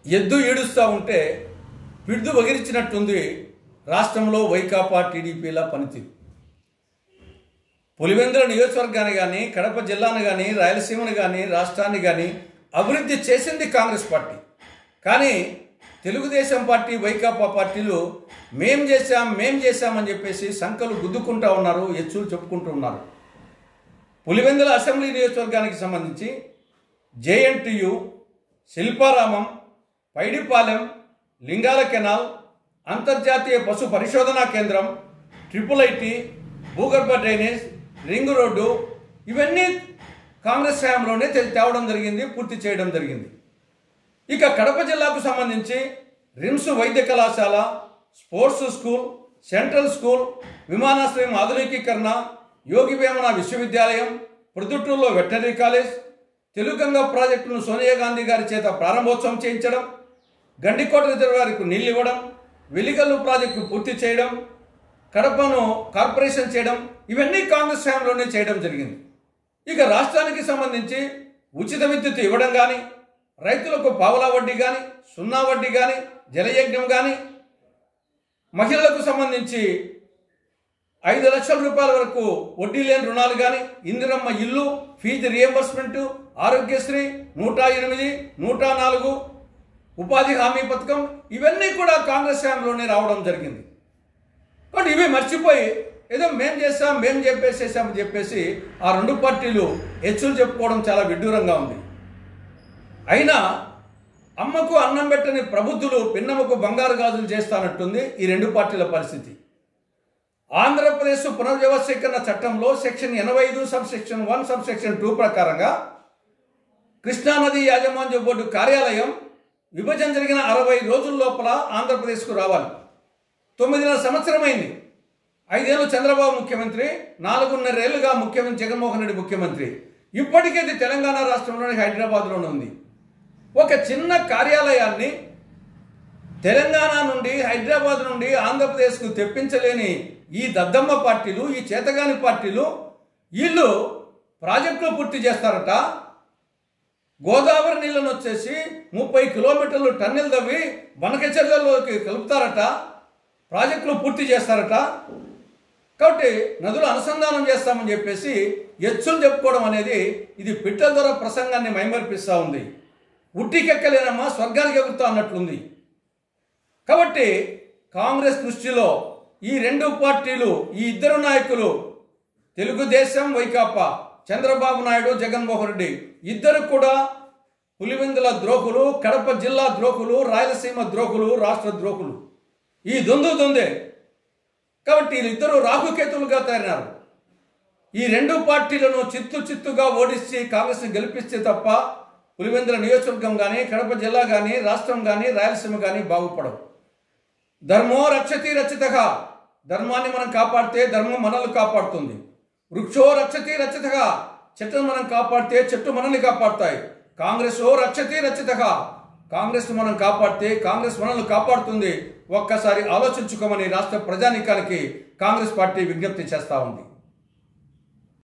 ఎద్దు ఈడుస్తూ ఉంటే పిడుదు వగిరించినట్టుంది రాష్ట్రంలో వైకాపా టీడీపీల పనితీరు పులివెందుల నియోజకవర్గాన్ని కానీ కడప జిల్లాను కానీ రాయలసీమను కానీ రాష్ట్రాన్ని కానీ అభివృద్ధి చేసింది కాంగ్రెస్ పార్టీ కానీ తెలుగుదేశం పార్టీ వైకాపా పార్టీలు మేం చేశాం మేం చేశామని చెప్పేసి సంకలు గుద్దుకుంటా ఉన్నారు ఎచ్చులు చెప్పుకుంటూ ఉన్నారు పులివెందుల అసెంబ్లీ నియోజకవర్గానికి సంబంధించి జేఎన్టీయు శిల్పారామం పైడిపాలెం లింగాల కెనాల్ అంతర్జాతీయ పశు పరిశోధనా కేంద్రం ట్రిపుల్ ఐటీ భూగర్భ డ్రైనేజ్ రింగ్ రోడ్డు ఇవన్నీ కాంగ్రెస్ హయాంలోనే తె- తేవడం జరిగింది పూర్తి చేయడం జరిగింది ఇక కడప జిల్లాకు సంబంధించి రిమ్స్ వైద్య కళాశాల స్పోర్ట్స్ స్కూల్ సెంట్రల్ స్కూల్ విమానాశ్రయం ఆధునికీకరణ యోగి వేమన విశ్వవిద్యాలయం ప్రొద్దుటూరులో వెటర్నరీ కాలేజ్ తెలుగంగ ప్రాజెక్టును సోనియా గాంధీ గారి చేత ప్రారంభోత్సవం చేయించడం గండికోట రిజర్వాయర్కు నీళ్ళు ఇవ్వడం వెలిగల్లు ప్రాజెక్టు పూర్తి చేయడం కడపను కార్పొరేషన్ చేయడం ఇవన్నీ కాంగ్రెస్ హయాంలోనే చేయడం జరిగింది ఇక రాష్ట్రానికి సంబంధించి ఉచిత విద్యుత్ ఇవ్వడం కానీ రైతులకు పావులా వడ్డీ కానీ సున్నా వడ్డీ కానీ జలయజ్ఞం కానీ మహిళలకు సంబంధించి ఐదు లక్షల రూపాయల వరకు వడ్డీ లేని రుణాలు కానీ ఇందిరమ్మ ఇల్లు ఫీజు రియంబర్స్మెంట్ ఆరోగ్యశ్రీ నూట ఎనిమిది నూట నాలుగు ఉపాధి హామీ పథకం ఇవన్నీ కూడా కాంగ్రెస్ హయాంలోనే రావడం జరిగింది కాబట్టి ఇవి మర్చిపోయి ఏదో మేం చేస్తాం మేం చెప్పేసేసామని చెప్పేసి ఆ రెండు పార్టీలు హెచ్చులు చెప్పుకోవడం చాలా విడ్డూరంగా ఉంది అయినా అమ్మకు అన్నం పెట్టని ప్రబుద్ధులు పిన్నమ్మకు బంగారు గాజులు చేస్తానట్టుంది ఈ రెండు పార్టీల పరిస్థితి ఆంధ్రప్రదేశ్ పునర్వ్యవస్థీకరణ చట్టంలో సెక్షన్ ఎనభై ఐదు sub section one sub section two ప్రకారంగా కృష్ణానది యాజమాన్య బోర్డు కార్యాలయం విభజన జరిగిన అరవై రోజుల లోపల ఆంధ్రప్రదేశ్కు రావాలి తొమ్మిదిన్నర సంవత్సరమైంది ఐదేళ్ళు చంద్రబాబు ముఖ్యమంత్రి నాలుగున్నరేళ్లుగా ముఖ్యమంత్రి జగన్మోహన్ రెడ్డి ముఖ్యమంత్రి ఇప్పటికే ఇది తెలంగాణ రాష్ట్రంలోని హైదరాబాద్లోనే ఉంది ఒక చిన్న కార్యాలయాన్ని తెలంగాణ నుండి హైదరాబాద్ నుండి ఆంధ్రప్రదేశ్కు తెప్పించలేని ఈ దద్దమ్మ పార్టీలు ఈ చేతగాని పార్టీలు వీళ్ళు ప్రాజెక్టులు పూర్తి చేస్తారట గోదావరి నీళ్ళను వచ్చేసి ముప్పై కిలోమీటర్లు టన్నెల్ తవ్వి బనకచెర్లలోకి కలుపుతారట ప్రాజెక్టులు పూర్తి చేస్తారట కాబట్టి నదులు అనుసంధానం చేస్తామని చెప్పేసి ఎచ్చులు చెప్పుకోవడం అనేది ఇది పిట్టల ద్వారా ప్రసంగాన్ని మైమర్పిస్తూ ఉంది ఉట్టికెక్కలేనమ్మా స్వర్గానికి ఎగురుతా అన్నట్లుంది కాబట్టి కాంగ్రెస్ దృష్టిలో ఈ రెండు పార్టీలు ఈ ఇద్దరు నాయకులు తెలుగుదేశం వైకాపా చంద్రబాబు నాయుడు జగన్మోహన్ రెడ్డి ఇద్దరు కూడా పులివెందుల ద్రోహులు కడప జిల్లా ద్రోహులు రాయలసీమ ద్రోహులు రాష్ట్ర ద్రోహులు ఈ దొందు దొందే కాబట్టి వీళ్ళిద్దరూ రాహుకేతులుగా తయారైనారు ఈ రెండు పార్టీలను చిత్తు చిత్తుగా ఓడించి కాంగ్రెస్ని గెలిపిస్తే తప్ప పులివెందుల నియోజకవర్గం కానీ కడప జిల్లా కానీ రాష్ట్రం కానీ రాయలసీమ కానీ బాగుపడవు ధర్మో రక్షతి రచితగా ధర్మాన్ని మనం కాపాడితే ధర్మం మనల్ని కాపాడుతుంది వృక్షో రక్షతి రచితగా చెట్టును మనం కాపాడితే చెట్టు మనల్ని కాపాడుతాయి కాంగ్రెస్ ఓ రక్షతి రచితగా కాంగ్రెస్ మనం కాపాడితే కాంగ్రెస్ మనల్ని కాపాడుతుంది ఒక్కసారి ఆలోచించుకోమని రాష్ట్ర ప్రజానీకానికి కాంగ్రెస్ పార్టీ విజ్ఞప్తి చేస్తా ఉంది